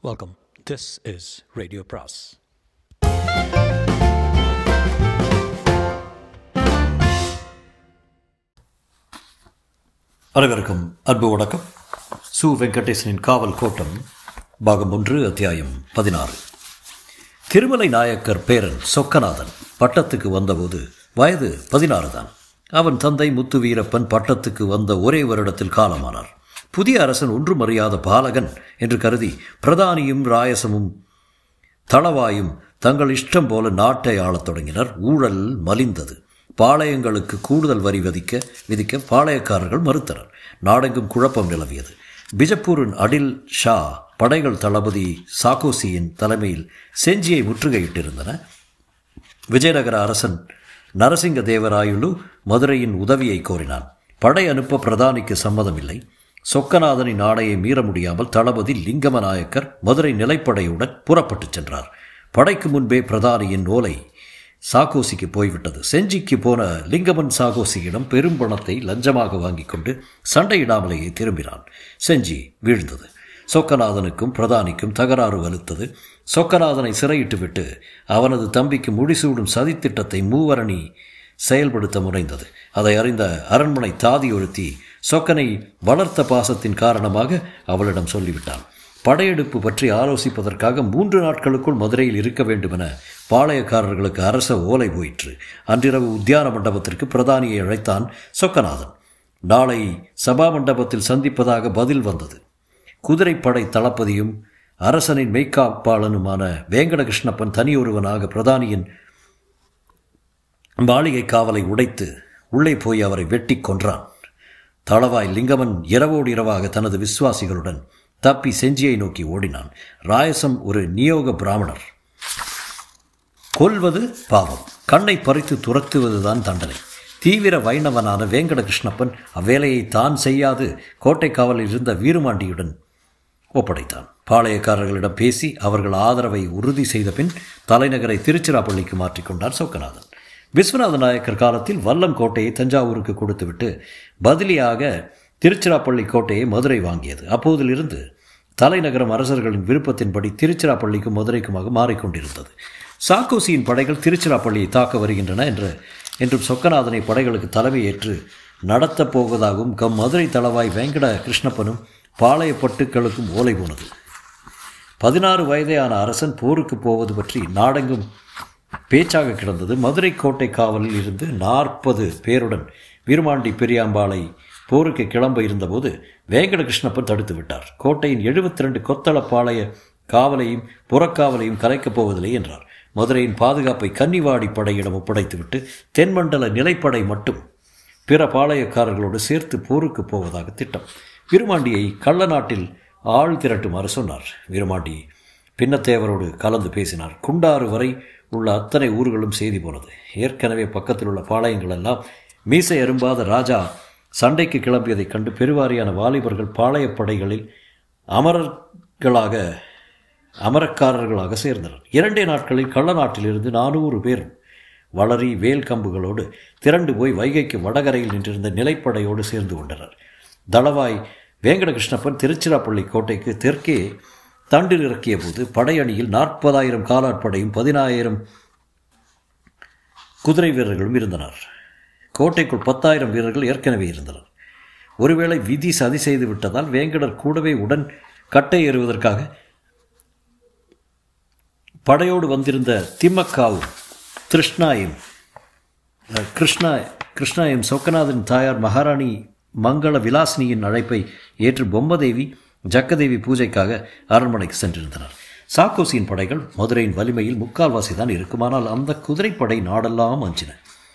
Welcome. This is Radio Pras. அனைவருக்கும் அன்பு வணக்கம் சு வெங்கடேசனின் காவல் கோட்டம் பாகம் ஒன்று அத்தியாயம் பதினாறு திருமலை நாயக்கர் பேரன் சொக்கநாதன் பட்டத்துக்கு வந்தபோது வயது பதினாறு தான் அவன் தந்தை முத்து வீரப்பன் பட்டத்துக்கு வந்த ஒரே வருடத்தில் காலமானார் புதிய அரசன் ஒன்றும் அறியாத பாலகன் என்று கருதி பிரதானியும் ராயசமும் தளவாயும் தங்கள் இஷ்டம் போல நாட்டை ஆளத் தொடங்கினர் ஊழல் மலிந்தது பாளையங்களுக்கு கூடுதல் வரி விதிக்க விதிக்க பாளையக்காரர்கள் மறுத்தனர் நாடெங்கும் குழப்பம் நிலவியது பிஜப்பூரின் அடில் ஷா படைகள் தளபதி சாகோசியின் தலைமையில் செஞ்சியை முற்றுகையிட்டிருந்தன விஜயநகர அரசன் நரசிங்க தேவராயுலு மதுரையின் உதவியை கோரினான் படை அனுப்ப பிரதானிக்கு சம்மதமில்லை சொக்கநாதனின் ஆணையை மீற முடியாமல் தளபதி லிங்கம நாயக்கர் மதுரை நிலைப்படையுடன் புறப்பட்டுச் சென்றார் படைக்கு முன்பே பிரதானியின் ஓலை சாகோசிக்கு போய்விட்டது செஞ்சிக்கு போன லிங்கமன் சாகோசியிடம் பெரும் பணத்தை லஞ்சமாக வாங்கி கொண்டு சண்டையிடாமலேயே திரும்பினான் செஞ்சி வீழ்ந்தது சொக்கநாதனுக்கும் பிரதானிக்கும் தகராறு வலுத்தது சொக்கநாதனை சிறையிட்டுவிட்டு அவனது தம்பிக்கு முடிசூடும் சதித்திட்டத்தை மூவரணி செயல்படுத்த முனைந்தது அதை அறிந்த அரண்மனை தாதி ஒருத்தி சொக்கனை வளர்த்த பாசத்தின் காரணமாக அவளிடம் சொல்லிவிட்டான் படையெடுப்பு பற்றி ஆலோசிப்பதற்காக மூன்று நாட்களுக்குள் மதுரையில் இருக்க வேண்டுமென பாளையக்காரர்களுக்கு அரச ஓலை போயிற்று அன்றிரவு உத்தியான மண்டபத்திற்கு பிரதானியை அழைத்தான் சொக்கநாதன் நாளை சபா மண்டபத்தில் சந்திப்பதாக பதில் வந்தது குதிரைப்படை தளபதியும் அரசனின் மெய்க்காப்பாளனுமான வேங்கடகிருஷ்ணப்பன் தனியொருவனாக பிரதானியின் மாளிகை காவலை உடைத்து உள்ளே போய் அவரை வெட்டி கொன்றான் தளவாய் லிங்கமன் இரவோடு இரவாக தனது விசுவாசிகளுடன் தப்பி செஞ்சியை நோக்கி ஓடினான் ராயசம் ஒரு நியோக பிராமணர் கொல்வது பாவம் கண்ணை பறித்து துரத்துவதுதான் தண்டனை தீவிர வைணவனான வேங்கட கிருஷ்ணப்பன் அவ்வேலையை தான் செய்யாது கோட்டை காவலில் இருந்த வீருமாண்டியுடன் ஒப்படைத்தான் பாளையக்காரர்களிடம் பேசி அவர்கள் ஆதரவை உறுதி செய்த பின் தலைநகரை திருச்சிராப்பள்ளிக்கு மாற்றிக்கொண்டார் சொக்கநாதன் விஸ்வநாத நாயக்கர் காலத்தில் வல்லம் கோட்டையை தஞ்சாவூருக்கு கொடுத்துவிட்டு பதிலியாக திருச்சிராப்பள்ளி கோட்டையை மதுரை வாங்கியது அப்போதிலிருந்து தலைநகரம் அரசர்களின் விருப்பத்தின்படி திருச்சிராப்பள்ளிக்கும் மதுரைக்குமாக மாறிக்கொண்டிருந்தது சாக்கோசியின் படைகள் திருச்சிராப்பள்ளியை தாக்க வருகின்றன என்று என்றும் சொக்கநாதனை படைகளுக்கு தலைமை ஏற்று நடத்தப் போவதாகவும் கம் மதுரை தளவாய் வேங்கட கிருஷ்ணப்பனும் பாளையப்பட்டுக்களுக்கும் ஓலை போனது பதினாறு வயதையான அரசன் போருக்கு போவது பற்றி நாடெங்கும் பேச்சாக கிடந்தது மதுரை கோட்டை காவலில் இருந்து நாற்பது பேருடன் வீரமாண்டி பெரியாம்பாளை போருக்கு கிளம்ப இருந்தபோது வேங்கட கிருஷ்ணப்பன் தடுத்து விட்டார் கோட்டையின் எழுபத்தி ரெண்டு கொத்தளப்பாளைய காவலையும் புறக்காவலையும் கலைக்கப் போவதில்லை என்றார் மதுரையின் பாதுகாப்பை கன்னிவாடி படையிடம் ஒப்படைத்துவிட்டு தென்மண்டல நிலைப்படை மட்டும் பிற பாளையக்காரர்களோடு சேர்த்து போருக்கு போவதாக திட்டம் விருமாண்டியை கள்ள நாட்டில் ஆள் திரட்டுமாறு சொன்னார் விருமாண்டி பின்னத்தேவரோடு கலந்து பேசினார் குண்டாறு வரை உள்ள அத்தனை ஊர்களும் செய்தி போனது ஏற்கனவே பக்கத்தில் உள்ள பாளையங்கள் எல்லாம் மீசை அரும்பாத ராஜா சண்டைக்கு கிளம்பியதைக் கண்டு பெருவாரியான வாலிபர்கள் பாளையப்படைகளில் அமரர்களாக அமரக்காரர்களாக சேர்ந்தனர் இரண்டே நாட்களில் கள்ள நாட்டிலிருந்து நானூறு பேர் வளரி வேல் கம்புகளோடு திரண்டு போய் வைகைக்கு வடகரையில் நின்றிருந்த நிலைப்படையோடு சேர்ந்து கொண்டனர் தளவாய் வேங்கடகிருஷ்ணப்பன் திருச்சிராப்பள்ளி கோட்டைக்கு தெற்கே தண்டில் இறக்கிய போது படையணியில் நாற்பதாயிரம் காலாட்படையும் பதினாயிரம் குதிரை வீரர்களும் இருந்தனர் கோட்டைக்குள் பத்தாயிரம் வீரர்கள் ஏற்கனவே இருந்தனர் ஒருவேளை விதி சதி செய்து விட்டதால் வேங்கடர் கூடவே உடன் கட்டை ஏறுவதற்காக படையோடு வந்திருந்த திம்மக்காவும் கிருஷ்ணாயும் கிருஷ்ணா கிருஷ்ணாயும் சொக்கநாதன் தாயார் மகாராணி மங்கள விலாசினியின் அழைப்பை ஏற்று பொம்மதேவி ஜக்கதேவி பூஜைக்காக அரண்மனைக்கு சென்றிருந்தனர் சாக்கோசியின் படைகள் மதுரையின் வலிமையில் முக்கால்வாசி தான் இருக்குமானால் அந்த குதிரைப்படை நாடெல்லாம் அஞ்சின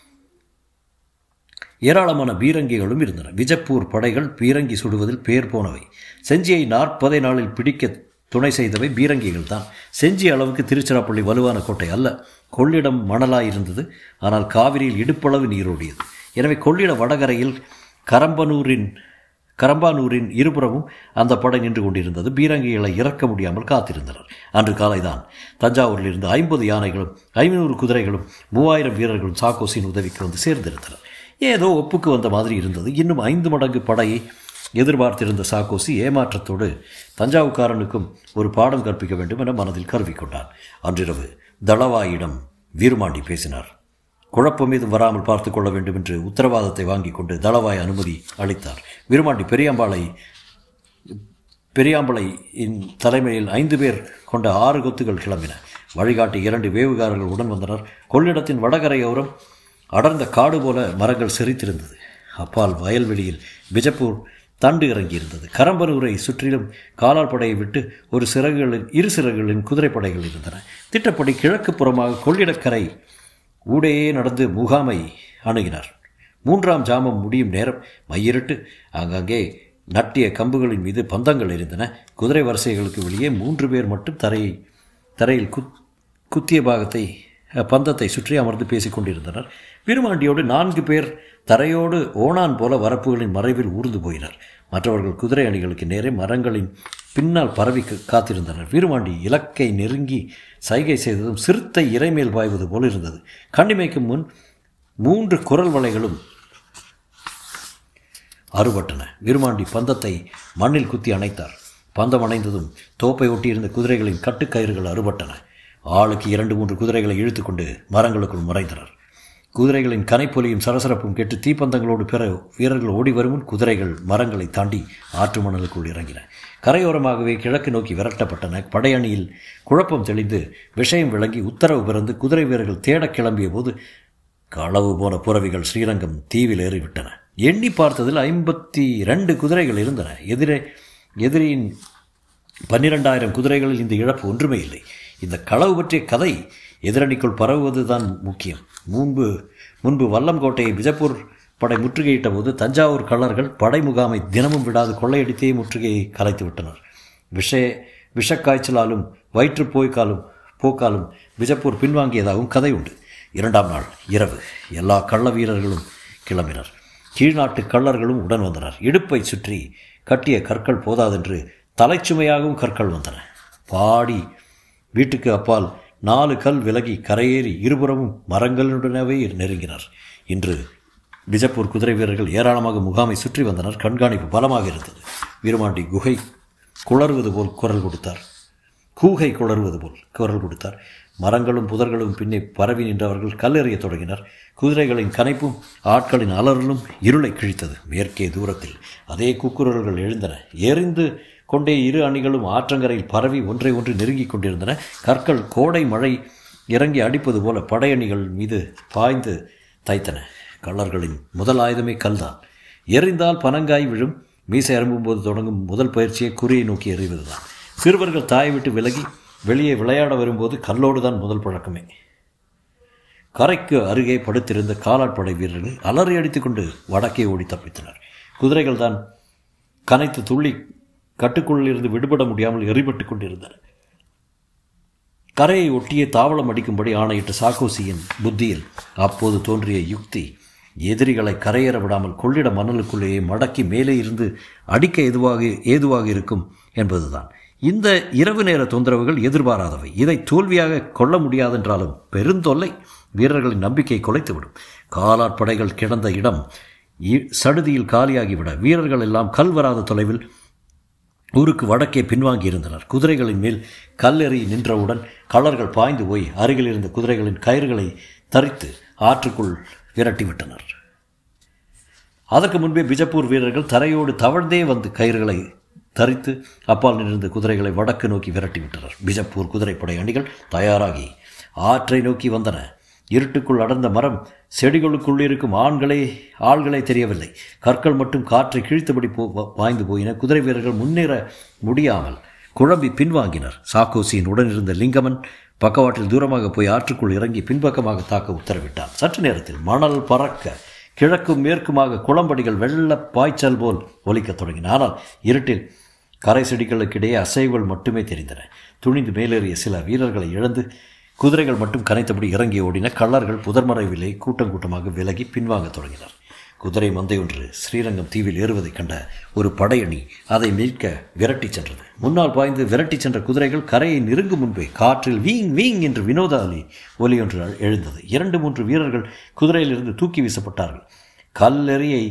ஏராளமான பீரங்கிகளும் இருந்தன விஜப்பூர் படைகள் பீரங்கி சுடுவதில் பேர் போனவை செஞ்சியை நாற்பதே நாளில் பிடிக்க துணை செய்தவை பீரங்கிகள் தான் செஞ்சி அளவுக்கு திருச்சிராப்பள்ளி வலுவான கோட்டை அல்ல கொள்ளிடம் மணலாய் இருந்தது ஆனால் காவிரியில் இடுப்பளவு நீரோடியது எனவே கொள்ளிட வடகரையில் கரம்பனூரின் கரம்பானூரின் இருபுறமும் அந்த படை நின்று கொண்டிருந்தது பீரங்கிகளை இறக்க முடியாமல் காத்திருந்தனர் அன்று காலைதான் தஞ்சாவூரில் இருந்து ஐம்பது யானைகளும் ஐநூறு குதிரைகளும் மூவாயிரம் வீரர்களும் சாக்கோசின் உதவிக்கு வந்து சேர்ந்திருந்தனர் ஏதோ ஒப்புக்கு வந்த மாதிரி இருந்தது இன்னும் ஐந்து மடங்கு படையை எதிர்பார்த்திருந்த சாக்கோசி ஏமாற்றத்தோடு தஞ்சாவுக்காரனுக்கும் ஒரு பாடம் கற்பிக்க வேண்டும் என மனதில் கருவிக்கொண்டான் அன்றிரவு தளவாயிடம் வீருமாண்டி பேசினார் குழப்பம் மீது வராமல் பார்த்து கொள்ள வேண்டும் என்று உத்தரவாதத்தை வாங்கி கொண்டு தளவாய் அனுமதி அளித்தார் வீருமாண்டி பெரியாம்பாளை பெரியாம்பளை இன் தலைமையில் ஐந்து பேர் கொண்ட ஆறு கொத்துகள் கிளம்பின வழிகாட்டி இரண்டு வேவுகாரர்கள் உடன் வந்தனர் கொள்ளிடத்தின் வடகரையோரம் அடர்ந்த காடு போல மரங்கள் செறித்திருந்தது அப்பால் வயல்வெளியில் பிஜப்பூர் தண்டு இறங்கியிருந்தது கரம்பனூரை சுற்றிலும் காலால் படையை விட்டு ஒரு சிறகுகளின் இரு சிறகுகளின் குதிரைப்படைகள் இருந்தன திட்டப்படி கிழக்கு புறமாக கொள்ளிடக்கரை ஊடையே நடந்து முகாமை அணுகினார் மூன்றாம் ஜாமம் முடியும் நேரம் மையிருட்டு ஆங்காங்கே நட்டிய கம்புகளின் மீது பந்தங்கள் இருந்தன குதிரை வரிசைகளுக்கு வெளியே மூன்று பேர் மட்டும் தரையை தரையில் குத் குத்திய பாகத்தை பந்தத்தை சுற்றி அமர்ந்து பேசிக் கொண்டிருந்தனர் வீரமாண்டியோடு நான்கு பேர் தரையோடு ஓணான் போல வரப்புகளின் மறைவில் ஊர்ந்து போயினர் மற்றவர்கள் குதிரை அணிகளுக்கு நேரே மரங்களின் பின்னால் பரவி காத்திருந்தனர் வீரமாண்டி இலக்கை நெருங்கி சைகை செய்ததும் சிறுத்தை இறைமேல் பாய்வது போல் இருந்தது கண்ணிமைக்கு முன் மூன்று குரல் வலைகளும் அறுபட்டன வீரமாண்டி பந்தத்தை மண்ணில் குத்தி அணைத்தார் பந்தம் அணைந்ததும் தோப்பை ஒட்டியிருந்த குதிரைகளின் கட்டுக்கயிறுகள் அறுபட்டன ஆளுக்கு இரண்டு மூன்று குதிரைகளை இழுத்துக்கொண்டு மரங்களுக்குள் மறைந்தனர் குதிரைகளின் கனைப்பொலியும் சரசரப்பும் கேட்டு தீப்பந்தங்களோடு பிற வீரர்கள் ஓடி வருமுன் குதிரைகள் மரங்களை தாண்டி ஆற்று மணலுக்குள் இறங்கின கரையோரமாகவே கிழக்கு நோக்கி விரட்டப்பட்டன படையணியில் குழப்பம் தெளிந்து விஷயம் விளங்கி உத்தரவு பிறந்து குதிரை வீரர்கள் தேடக் கிளம்பிய போது களவு போன புறவிகள் ஸ்ரீரங்கம் தீவில் ஏறிவிட்டன எண்ணி பார்த்ததில் ஐம்பத்தி ரெண்டு குதிரைகள் இருந்தன எதிரே எதிரியின் பன்னிரெண்டாயிரம் குதிரைகளில் இந்த இழப்பு ஒன்றுமே இல்லை இந்த களவு பற்றிய கதை எதிரணிக்குள் பரவுவது தான் முக்கியம் முன்பு முன்பு வல்லம்கோட்டையை பிஜப்பூர் படை முற்றுகையிட்ட போது தஞ்சாவூர் கள்ளர்கள் படை முகாமை தினமும் விடாது கொள்ளையடித்தே முற்றுகையை கலைத்து விட்டனர் விஷ விஷக்காய்ச்சலாலும் வயிற்றுப்போய்க்காலும் போக்காலும் பிஜப்பூர் பின்வாங்கியதாகவும் கதை உண்டு இரண்டாம் நாள் இரவு எல்லா கள்ள வீரர்களும் கிளம்பினர் கீழ்நாட்டு கள்ளர்களும் உடன் வந்தனர் இடுப்பை சுற்றி கட்டிய கற்கள் போதாதென்று தலைச்சுமையாகவும் கற்கள் வந்தன பாடி வீட்டுக்கு அப்பால் நாலு கல் விலகி கரையேறி இருபுறமும் மரங்களுடனவே நெருங்கினர் இன்று பிஜப்பூர் குதிரை வீரர்கள் ஏராளமாக முகாமை சுற்றி வந்தனர் கண்காணிப்பு பலமாக இருந்தது வீரமாண்டி குகை குளறுவது போல் குரல் கொடுத்தார் கூகை குளறுவது போல் குரல் கொடுத்தார் மரங்களும் புதர்களும் பின்னே பரவி நின்றவர்கள் கல்லெறியத் தொடங்கினர் குதிரைகளின் கனைப்பும் ஆட்களின் அலறலும் இருளை கிழித்தது மேற்கே தூரத்தில் அதே கூக்குரல்கள் எழுந்தன எரிந்து கொண்டே இரு அணிகளும் ஆற்றங்கரையில் பரவி ஒன்றை ஒன்று நெருங்கிக் கொண்டிருந்தன கற்கள் கோடை மழை இறங்கி அடிப்பது போல படையணிகள் மீது பாய்ந்து தைத்தன கள்ளர்களின் முதல் ஆயுதமே கல்தான் எறிந்தால் பனங்காய் விழும் மீசை அரும்பும்போது தொடங்கும் முதல் பயிற்சியை குறியை நோக்கி எறிவதுதான் சிறுவர்கள் தாயை விட்டு விலகி வெளியே விளையாட வரும்போது கல்லோடு தான் முதல் பழக்கமே கரைக்கு அருகே படுத்திருந்த காலாட்படை வீரர்கள் அலறி அடித்துக்கொண்டு வடக்கே ஓடி தப்பித்தனர் குதிரைகள் தான் கனைத்து துள்ளி கட்டுக்குள்ளிருந்து விடுபட முடியாமல் எரிபட்டு கொண்டிருந்தன கரையை ஒட்டியே தாவளம் அடிக்கும்படி ஆணையிட்ட சாக்கோசியின் புத்தியில் அப்போது தோன்றிய யுக்தி எதிரிகளை கரையேற விடாமல் கொள்ளிட மணலுக்குள்ளேயே மடக்கி மேலே இருந்து அடிக்க எதுவாக ஏதுவாக இருக்கும் என்பதுதான் இந்த இரவு நேர தொந்தரவுகள் எதிர்பாராதவை இதை தோல்வியாக கொள்ள முடியாதென்றாலும் பெருந்தொல்லை வீரர்களின் நம்பிக்கை குலைத்துவிடும் காலாட்படைகள் கிடந்த இடம் சடுதியில் காலியாகிவிட வீரர்கள் எல்லாம் கல் வராத தொலைவில் ஊருக்கு வடக்கே பின்வாங்கி இருந்தனர் குதிரைகளின் மேல் கல்லெறி நின்றவுடன் கள்ளர்கள் பாய்ந்து போய் அருகில் இருந்த குதிரைகளின் கயிறுகளை தரித்து ஆற்றுக்குள் விரட்டிவிட்டனர் அதற்கு முன்பே பிஜப்பூர் வீரர்கள் தரையோடு தவழ்ந்தே வந்து கயிறுகளை தரித்து அப்பால் நின்றிருந்த குதிரைகளை வடக்கு நோக்கி விரட்டிவிட்டனர் பிஜப்பூர் குதிரைப்படை அணிகள் தயாராகி ஆற்றை நோக்கி வந்தன இருட்டுக்குள் அடர்ந்த மரம் செடிகளுக்குள் இருக்கும் ஆண்களே ஆள்களே தெரியவில்லை கற்கள் மட்டும் காற்றை கிழித்தபடி போ வாய்ந்து போயின குதிரை வீரர்கள் முன்னேற முடியாமல் குழம்பி பின்வாங்கினர் சாக்கோசியின் உடனிருந்த லிங்கமன் பக்கவாட்டில் தூரமாக போய் ஆற்றுக்குள் இறங்கி பின்பக்கமாக தாக்க உத்தரவிட்டான் சற்று நேரத்தில் மணல் பறக்க கிழக்கும் மேற்குமாக குளம்படிகள் வெள்ள பாய்ச்சல் போல் ஒலிக்கத் தொடங்கின ஆனால் இருட்டில் கரை செடிகளுக்கிடையே அசைவுகள் மட்டுமே தெரிந்தன துணிந்து மேலேறிய சில வீரர்களை இழந்து குதிரைகள் மட்டும் கனைத்தபடி இறங்கி ஓடின கள்ளர்கள் புதர்மறைவிலே கூட்டம் கூட்டமாக விலகி பின்வாங்கத் தொடங்கினர் குதிரை மந்தை ஒன்று ஸ்ரீரங்கம் தீவில் ஏறுவதைக் கண்ட ஒரு படையணி அதை மீட்க விரட்டிச் சென்றது முன்னால் பாய்ந்து விரட்டிச் சென்ற குதிரைகள் கரையை நெருங்கும் முன்பே காற்றில் வீங் வீங் என்று வினோத அலி ஒலி ஒன்று எழுந்தது இரண்டு மூன்று வீரர்கள் குதிரையிலிருந்து தூக்கி வீசப்பட்டார்கள் கல்லெறியை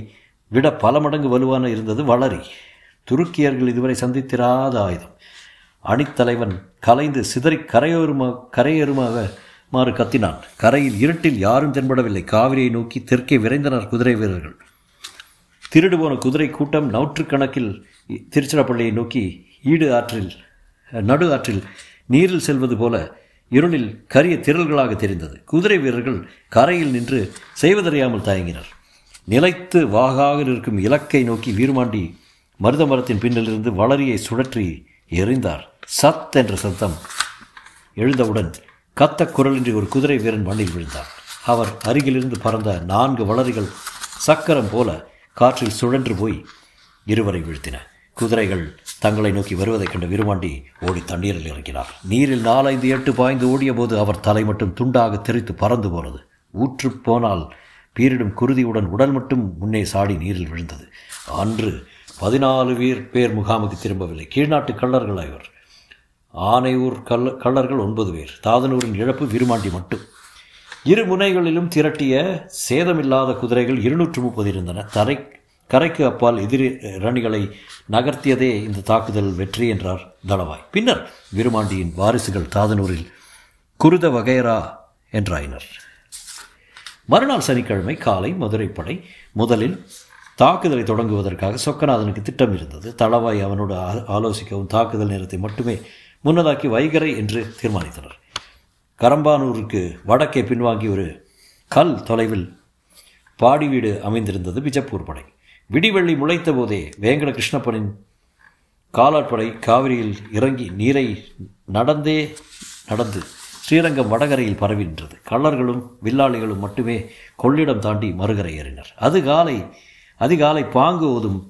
விட பல மடங்கு வலுவான இருந்தது வளரி துருக்கியர்கள் இதுவரை சந்தித்திராத ஆயுதம் அணித்தலைவன் கலைந்து சிதறி கரையோருமா கரையேறுமாக மாறு கத்தினான் கரையில் இருட்டில் யாரும் தென்படவில்லை காவிரியை நோக்கி தெற்கே விரைந்தனர் குதிரை வீரர்கள் திருடு போன குதிரை கூட்டம் நூற்றுக்கணக்கில் திருச்சிராப்பள்ளியை நோக்கி ஈடு ஆற்றில் நடு ஆற்றில் நீரில் செல்வது போல இருளில் கரிய திரள்களாக தெரிந்தது குதிரை வீரர்கள் கரையில் நின்று செய்வதறியாமல் தயங்கினர் நிலைத்து வாகாக இருக்கும் இலக்கை நோக்கி வீரமாண்டி மருத மரத்தின் பின்னிலிருந்து வளரியை சுழற்றி எறிந்தார் சத் என்ற சத்தம் எழுந்தவுடன் கத்த குரலின்றி ஒரு குதிரை வீரன் மண்ணில் விழுந்தார் அவர் அருகிலிருந்து பறந்த நான்கு வளரிகள் சக்கரம் போல காற்றில் சுழன்று போய் இருவரை வீழ்த்தின குதிரைகள் தங்களை நோக்கி வருவதைக் கண்ட விருமாண்டி ஓடி தண்ணீரில் இறங்கினார் நீரில் நாலைந்து எட்டு பாய்ந்து ஓடிய போது அவர் தலை மட்டும் துண்டாக தெரித்து பறந்து போனது ஊற்று போனால் பீரிடும் குருதியுடன் உடல் மட்டும் முன்னே சாடி நீரில் விழுந்தது அன்று பதினாலு வீர் பேர் முகாமுக்கு திரும்பவில்லை கீழ்நாட்டு கள்ளர்கள் இவர் ஆனையூர் கள்ள கள்ளர்கள் ஒன்பது பேர் தாதனூரின் இழப்பு விருமாண்டி மட்டும் இரு முனைகளிலும் திரட்டிய சேதமில்லாத குதிரைகள் இருநூற்று முப்பது இருந்தன தரை கரைக்கு அப்பால் எதிரி ரணிகளை நகர்த்தியதே இந்த தாக்குதல் வெற்றி என்றார் தளவாய் பின்னர் விருமாண்டியின் வாரிசுகள் தாதனூரில் குருத வகைரா என்றாயினர் மறுநாள் சனிக்கிழமை காலை மதுரை படை முதலில் தாக்குதலை தொடங்குவதற்காக சொக்கநாதனுக்கு திட்டம் இருந்தது தளவாய் அவனோடு ஆலோசிக்கவும் தாக்குதல் நேரத்தை மட்டுமே முன்னதாக்கி வைகரை என்று தீர்மானித்தனர் கரம்பானூருக்கு வடக்கே பின்வாங்கி ஒரு கல் தொலைவில் பாடி வீடு அமைந்திருந்தது பிஜப்பூர் படை விடிவெள்ளி முளைத்த போதே வேங்கட கிருஷ்ணப்பனின் காலாட்படை காவிரியில் இறங்கி நீரை நடந்தே நடந்து ஸ்ரீரங்கம் வடகரையில் பரவி நின்றது கள்ளர்களும் வில்லாளிகளும் மட்டுமே கொள்ளிடம் தாண்டி மறுகரை ஏறினர் அது காலை அதிகாலை பாங்கு ஓதும்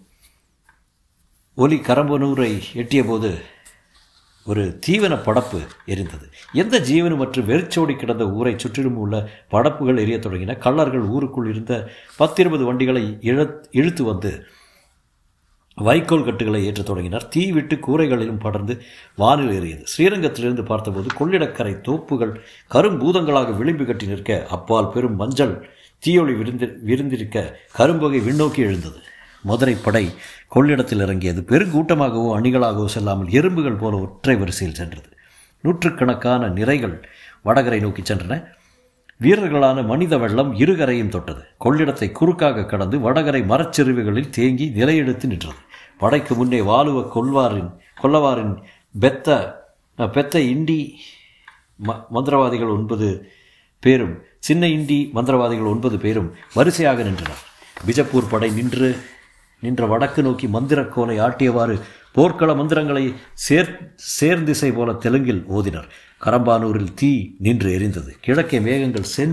ஒலி கரம்பனூரை எட்டியபோது ஒரு தீவன படப்பு எரிந்தது எந்த ஜீவனும் மற்றும் வெறிச்சோடி கிடந்த ஊரை சுற்றிலும் உள்ள படப்புகள் எரியத் தொடங்கின கள்ளர்கள் ஊருக்குள் இருந்த பத்திருபது வண்டிகளை இழ இழுத்து வந்து வைக்கோல் கட்டுகளை ஏற்றத் தொடங்கினர் தீ விட்டு கூரைகளிலும் படர்ந்து வானில் ஏறியது ஸ்ரீரங்கத்திலிருந்து பார்த்தபோது கொள்ளிடக்கரை தோப்புகள் கரும்பூதங்களாக விளிம்பு கட்டி நிற்க அப்பால் பெரும் மஞ்சள் தீயொளி விருந்து விருந்திருக்க கரும்புகை விண்ணோக்கி எழுந்தது மதுரை படை கொள்ளிடத்தில் இறங்கியது பெருங்கூட்டமாகவோ அணிகளாகவோ செல்லாமல் எறும்புகள் போல ஒற்றை வரிசையில் சென்றது நூற்றுக்கணக்கான நிறைகள் வடகரை நோக்கி சென்றன வீரர்களான மனித வெள்ளம் இருகரையும் தொட்டது கொள்ளிடத்தை குறுக்காக கடந்து வடகரை மரச்செருவுகளில் தேங்கி நிலையெடுத்து நின்றது படைக்கு முன்னே வாலுவ கொல்வாரின் கொல்லவாரின் பெத்த பெத்த இண்டி ம மந்திரவாதிகள் ஒன்பது பேரும் சின்ன இண்டி மந்திரவாதிகள் ஒன்பது பேரும் வரிசையாக நின்றனர் பிஜப்பூர் படை நின்று நின்ற வடக்கு நோக்கி மந்திரக்கோலை ஆட்டியவாறு போர்க்கள மந்திரங்களை சேர் சேர்ந்திசை போல தெலுங்கில் ஓதினர் கரம்பானூரில் தீ நின்று எரிந்தது கிழக்கே மேகங்கள் சென்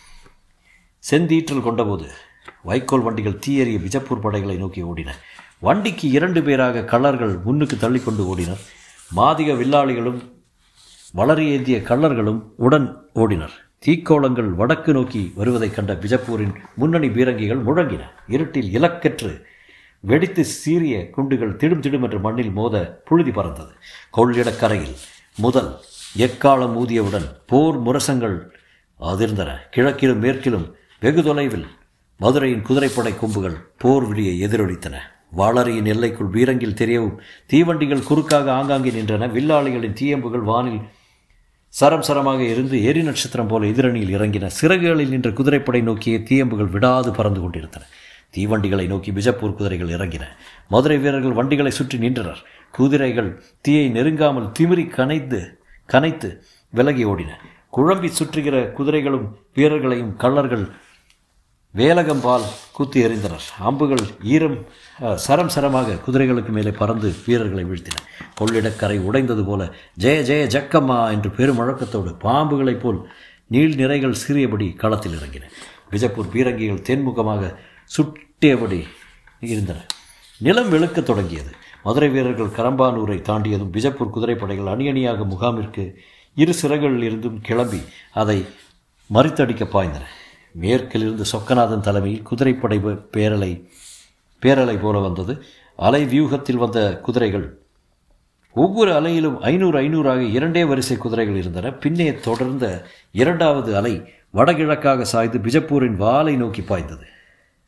செந்தீற்றல் கொண்டபோது வைக்கோல் வண்டிகள் தீயெறிய பிஜப்பூர் படைகளை நோக்கி ஓடின வண்டிக்கு இரண்டு பேராக கள்ளர்கள் முன்னுக்கு தள்ளிக்கொண்டு ஓடினர் மாதிக வில்லாளிகளும் வளரி ஏந்திய கள்ளர்களும் உடன் ஓடினர் தீக்கோளங்கள் வடக்கு நோக்கி வருவதைக் கண்ட பிஜப்பூரின் முன்னணி பீரங்கிகள் முழங்கின இருட்டில் இலக்கற்று வெடித்து சீரிய குண்டுகள் திடும் திடும் என்று மண்ணில் மோத புழுதி பறந்தது கொள்ளிடக்கரையில் முதல் எக்காலம் ஊதியவுடன் போர் முரசங்கள் அதிர்ந்தன கிழக்கிலும் மேற்கிலும் வெகு தொலைவில் மதுரையின் குதிரைப்படை கொம்புகள் போர் விழியை எதிரொலித்தன வாளரியின் எல்லைக்குள் பீரங்கில் தெரியவும் தீவண்டிகள் குறுக்காக ஆங்காங்கே நின்றன வில்லாளிகளின் தீயம்புகள் வானில் சரம் சரமாக இருந்து எரி நட்சத்திரம் போல எதிரணியில் இறங்கின சிறகுகளில் நின்ற குதிரைப்படை நோக்கிய தீயம்புகள் விடாது பறந்து கொண்டிருந்தன தீவண்டிகளை நோக்கி பிஜப்பூர் குதிரைகள் இறங்கின மதுரை வீரர்கள் வண்டிகளை சுற்றி நின்றனர் குதிரைகள் தீயை நெருங்காமல் திமிரி கனைத்து கனைத்து விலகி ஓடின குழம்பி சுற்றுகிற குதிரைகளும் வீரர்களையும் கள்ளர்கள் வேலகம்பால் குத்தி எறிந்தனர் அம்புகள் ஈரம் சரம் சரமாக குதிரைகளுக்கு மேலே பறந்து வீரர்களை வீழ்த்தின கொள்ளிடக்கரை உடைந்தது போல ஜெய ஜெய ஜக்கம்மா என்று பெருமுழக்கத்தோடு பாம்புகளைப் போல் நீள் நிறைகள் சீறியபடி களத்தில் இறங்கின விஜப்பூர் பீரங்கிகள் தென்முகமாக சுட்டியபடி இருந்தன நிலம் வெளுக்கத் தொடங்கியது மதுரை வீரர்கள் கரம்பானூரை தாண்டியதும் பிஜப்பூர் குதிரைப்படைகள் அணி அணியாக முகாமிற்கு இரு சிறகுகளில் இருந்தும் கிளம்பி அதை மறித்தடிக்க பாய்ந்தன மேற்கிலிருந்து சொக்கநாதன் தலைமையில் குதிரைப்படை பேரலை பேரலை போல வந்தது அலை வியூகத்தில் வந்த குதிரைகள் ஒவ்வொரு அலையிலும் ஐநூறு ஐநூறாக இரண்டே வரிசை குதிரைகள் இருந்தன பின்னே தொடர்ந்த இரண்டாவது அலை வடகிழக்காக சாய்ந்து பிஜப்பூரின் வாலை நோக்கி பாய்ந்தது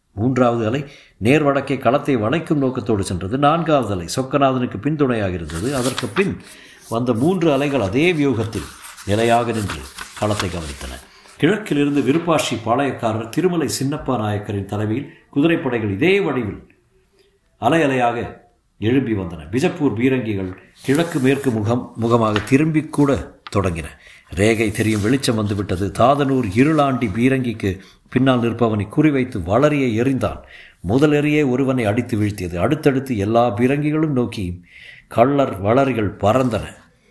மூன்றாவது அலை நேர் வடக்கே களத்தை வளைக்கும் நோக்கத்தோடு சென்றது நான்காவது அலை சொக்கநாதனுக்கு பின்துணையாக இருந்தது அதற்கு பின் வந்த மூன்று அலைகள் அதே வியூகத்தில் நிலையாக நின்று களத்தை கவனித்தன கிழக்கிலிருந்து விருப்பாட்சி பாளையக்காரர் திருமலை சின்னப்பா நாயக்கரின் தலைமையில் குதிரைப்படைகள் இதே வடிவில் அலை அலையாக எழும்பி வந்தன பிஜப்பூர் பீரங்கிகள் கிழக்கு மேற்கு முகம் முகமாக திரும்பி கூட தொடங்கின ரேகை தெரியும் வெளிச்சம் வந்துவிட்டது தாதனூர் இருளாண்டி பீரங்கிக்கு பின்னால் நிற்பவனை குறிவைத்து வளரியை எறிந்தான் முதல் எறியே ஒருவனை அடித்து வீழ்த்தியது அடுத்தடுத்து எல்லா பீரங்கிகளும் நோக்கி கள்ளர் வளரிகள் பறந்தன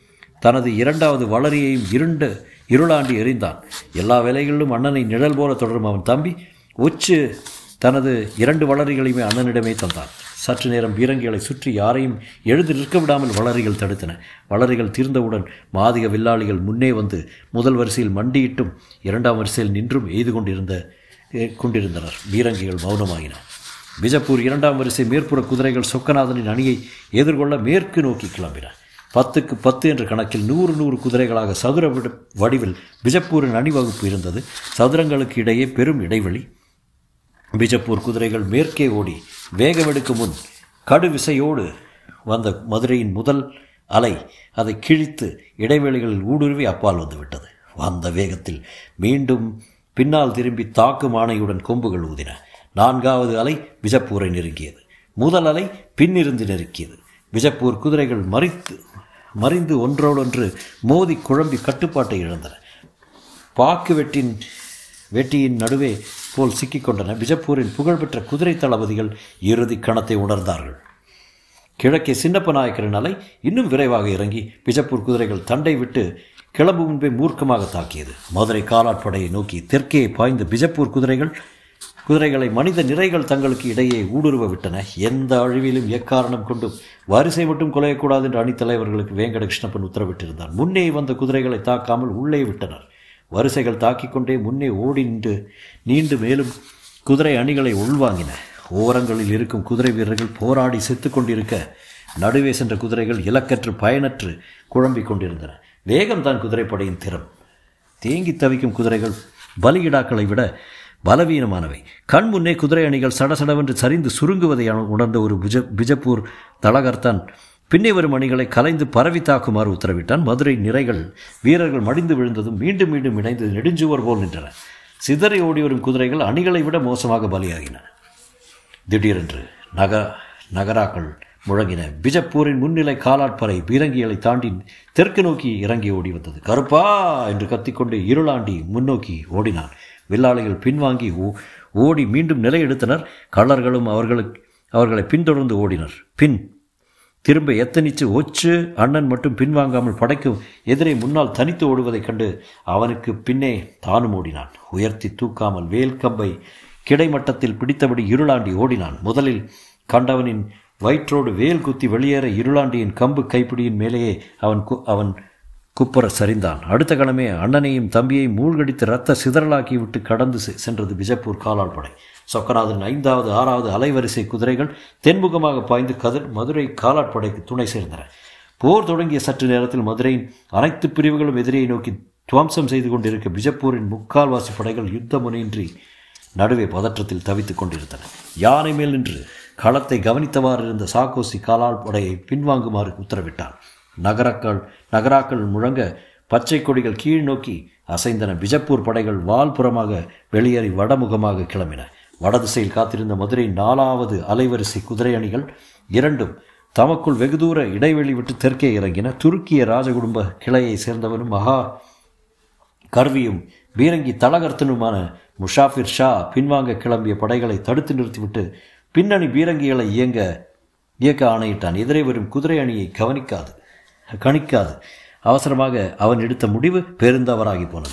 தனது இரண்டாவது வளரியையும் இருண்ட இருளாண்டி எறிந்தான் எல்லா வேலைகளிலும் அண்ணனை நிழல் போல தொடரும் அவன் தம்பி உச்சு தனது இரண்டு வளரிகளையுமே அண்ணனிடமே தந்தான் சற்று நேரம் பீரங்கிகளை சுற்றி யாரையும் எழுந்து நிற்க விடாமல் வளரிகள் தடுத்தன வளரிகள் தீர்ந்தவுடன் மாதிக வில்லாளிகள் முன்னே வந்து முதல் வரிசையில் மண்டியிட்டும் இரண்டாம் வரிசையில் நின்றும் எய்து கொண்டிருந்த கொண்டிருந்தனர் பீரங்கிகள் மௌனமாகின பிஜப்பூர் இரண்டாம் வரிசை மேற்புற குதிரைகள் சொக்கநாதனின் அணியை எதிர்கொள்ள மேற்கு நோக்கி கிளம்பின பத்துக்கு பத்து என்ற கணக்கில் நூறு நூறு குதிரைகளாக சதுர வடிவில் பிஜப்பூரின் அணிவகுப்பு இருந்தது சதுரங்களுக்கு இடையே பெரும் இடைவெளி பிஜப்பூர் குதிரைகள் மேற்கே ஓடி வேகமெடுக்கும் முன் கடுவிசையோடு வந்த மதுரையின் முதல் அலை அதை கிழித்து இடைவெளிகளில் ஊடுருவி அப்பால் வந்துவிட்டது வந்த வேகத்தில் மீண்டும் பின்னால் திரும்பி தாக்கும் ஆணையுடன் கொம்புகள் ஊதின நான்காவது அலை பிஜப்பூரை நெருங்கியது முதல் அலை பின்னிருந்து நெருக்கியது பிஜப்பூர் குதிரைகள் மறித்து மறிந்து ஒன்றோடொன்று மோதி குழம்பி கட்டுப்பாட்டை இழந்தன பாக்கு வெட்டின் வெட்டியின் நடுவே போல் சிக்கிக்கொண்டன பிஜப்பூரின் புகழ்பெற்ற குதிரை தளபதிகள் இறுதி கணத்தை உணர்ந்தார்கள் கிழக்கே சின்னப்ப நாயக்கரின் அலை இன்னும் விரைவாக இறங்கி பிஜப்பூர் குதிரைகள் தண்டை விட்டு கிளம்பு முன்பே மூர்க்கமாக தாக்கியது மதுரை காலாட்படையை நோக்கி தெற்கே பாய்ந்த பிஜப்பூர் குதிரைகள் குதிரைகளை மனித நிறைகள் தங்களுக்கு இடையே ஊடுருவ விட்டன எந்த அழிவிலும் எக்காரணம் கொண்டும் வரிசை மட்டும் குலையக்கூடாது என்று அணித்தலைவர்களுக்கு வேங்கட கிருஷ்ணப்பன் உத்தரவிட்டிருந்தார் முன்னே வந்த குதிரைகளை தாக்காமல் உள்ளே விட்டனர் வரிசைகள் தாக்கிக் கொண்டே முன்னே ஓடி நின்று நீண்டு மேலும் குதிரை அணிகளை உள்வாங்கின ஓரங்களில் இருக்கும் குதிரை வீரர்கள் போராடி செத்து கொண்டிருக்க நடுவே சென்ற குதிரைகள் இலக்கற்று பயனற்று குழம்பிக் கொண்டிருந்தன வேகம்தான் குதிரைப்படையின் திறம் தேங்கி தவிக்கும் குதிரைகள் பலியிடாக்களை விட பலவீனமானவை கண் முன்னே குதிரை அணிகள் சடசடவென்று சரிந்து சுருங்குவதை உணர்ந்த ஒரு புஜ பிஜப்பூர் தலகர்த்தான் பின்னே வரும் அணிகளை கலைந்து பரவி தாக்குமாறு உத்தரவிட்டான் மதுரை நிறைகள் வீரர்கள் மடிந்து விழுந்ததும் மீண்டும் மீண்டும் இணைந்து நெடுஞ்சுவர் போல் நின்றன சிதறி ஓடி வரும் குதிரைகள் அணிகளை விட மோசமாக பலியாகின திடீரென்று நக நகராக்கள் முழங்கின பிஜப்பூரின் முன்னிலை காலாட்பறை பீரங்கிகளை தாண்டி தெற்கு நோக்கி இறங்கி ஓடி வந்தது கருப்பா என்று கத்திக்கொண்டு இருளாண்டி முன்னோக்கி ஓடினான் வில்லாளிகள் பின்வாங்கி ஓடி மீண்டும் நிலை எடுத்தனர் கள்ளர்களும் அவர்களுக்கு அவர்களை பின்தொடர்ந்து ஓடினர் பின் திரும்ப எத்தனிச்சு ஒச்சு அண்ணன் மட்டும் பின்வாங்காமல் படைக்கும் எதிரே முன்னால் தனித்து ஓடுவதைக் கண்டு அவனுக்கு பின்னே தானும் ஓடினான் உயர்த்தி தூக்காமல் வேல் கம்பை கிடைமட்டத்தில் பிடித்தபடி இருளாண்டி ஓடினான் முதலில் கண்டவனின் வயிற்றோடு வேல் குத்தி வெளியேற இருளாண்டியின் கம்பு கைப்பிடியின் மேலேயே அவன் கு அவன் குப்பர சரிந்தான் அடுத்த கணமே அண்ணனையும் தம்பியையும் மூழ்கடித்து ரத்த சிதறலாக்கி விட்டு கடந்து சென்றது பிஜப்பூர் காலால் படை சொக்கநாதன் ஐந்தாவது ஆறாவது அலைவரிசை குதிரைகள் தென்முகமாக பாய்ந்து கதிர் மதுரை காலாட்படைக்கு துணை சேர்ந்தன போர் தொடங்கிய சற்று நேரத்தில் மதுரையின் அனைத்து பிரிவுகளும் எதிரியை நோக்கி துவம்சம் செய்து கொண்டிருக்க பிஜப்பூரின் முக்கால்வாசி படைகள் யுத்த முனையின்றி நடுவே பதற்றத்தில் தவித்துக் கொண்டிருந்தன யானை மேல் நின்று களத்தை கவனித்தவாறு இருந்த சாக்கோசி காலால் படையை பின்வாங்குமாறு உத்தரவிட்டான் நகரக்கள் நகராக்கள் முழங்க பச்சை கொடிகள் கீழ் நோக்கி அசைந்தன பிஜப்பூர் படைகள் வால்புறமாக வெளியேறி வடமுகமாக கிளம்பின வடதிசையில் காத்திருந்த மதுரை நாலாவது அலைவரிசை குதிரை அணிகள் இரண்டும் தமக்குள் வெகு தூர இடைவெளி விட்டு தெற்கே இறங்கின துருக்கிய ராஜகுடும்ப கிளையை சேர்ந்தவனும் மகா கர்வியும் பீரங்கி தலகர்த்தனுமான முஷாஃபிர் ஷா பின்வாங்க கிளம்பிய படைகளை தடுத்து நிறுத்திவிட்டு பின்னணி பீரங்கிகளை இயங்க இயக்க ஆணையிட்டான் எதிரே வரும் குதிரை அணியை கவனிக்காது கணிக்காது அவசரமாக அவன் எடுத்த முடிவு பெருந்தவராகி போனது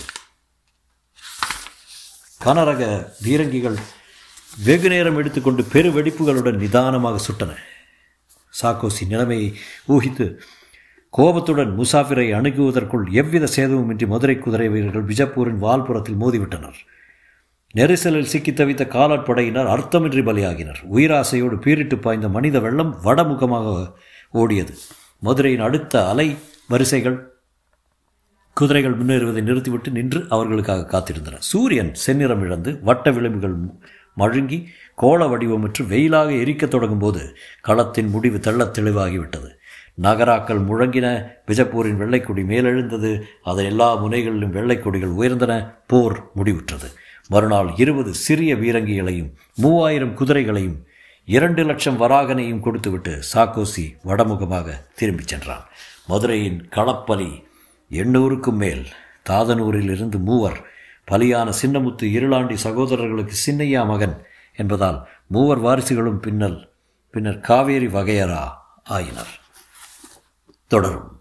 கனரக பீரங்கிகள் வெகு நேரம் எடுத்துக்கொண்டு பெரு வெடிப்புகளுடன் நிதானமாக சுட்டன சாக்கோசி நிலைமையை ஊகித்து கோபத்துடன் முசாஃபிரை அணுகுவதற்குள் எவ்வித சேதமுமின்றி மதுரை குதிரை வீரர்கள் பிஜப்பூரின் வால்புறத்தில் மோதிவிட்டனர் நெரிசலில் சிக்கி தவித்த காலாட்படையினர் அர்த்தமின்றி பலியாகினர் உயிராசையோடு பீரிட்டு பாய்ந்த மனித வெள்ளம் வடமுகமாக ஓடியது மதுரையின் அடுத்த அலை வரிசைகள் குதிரைகள் முன்னேறுவதை நிறுத்திவிட்டு நின்று அவர்களுக்காக காத்திருந்தன சூரியன் செந்நிறம் இழந்து வட்ட விளிம்புகள் மழுங்கி கோள வடிவமுற்று வெயிலாக எரிக்கத் தொடங்கும்போது களத்தின் முடிவு தெள்ளத் தெளிவாகிவிட்டது நகராக்கள் முழங்கின விஜப்பூரின் வெள்ளைக்கொடி மேலெழுந்தது அதன் எல்லா முனைகளிலும் வெள்ளைக்கொடிகள் உயர்ந்தன போர் முடிவுற்றது மறுநாள் இருபது சிறிய வீரங்கிகளையும் மூவாயிரம் குதிரைகளையும் இரண்டு லட்சம் வராகனையும் கொடுத்துவிட்டு சாக்கோசி வடமுகமாக திரும்பிச் சென்றான் மதுரையின் களப்பலி எண்ணூறுக்கும் மேல் தாதனூரில் இருந்து மூவர் பலியான சின்னமுத்து இருளாண்டி சகோதரர்களுக்கு சின்னையா மகன் என்பதால் மூவர் வாரிசுகளும் பின்னல் பின்னர் காவேரி வகையரா ஆயினர் தொடரும்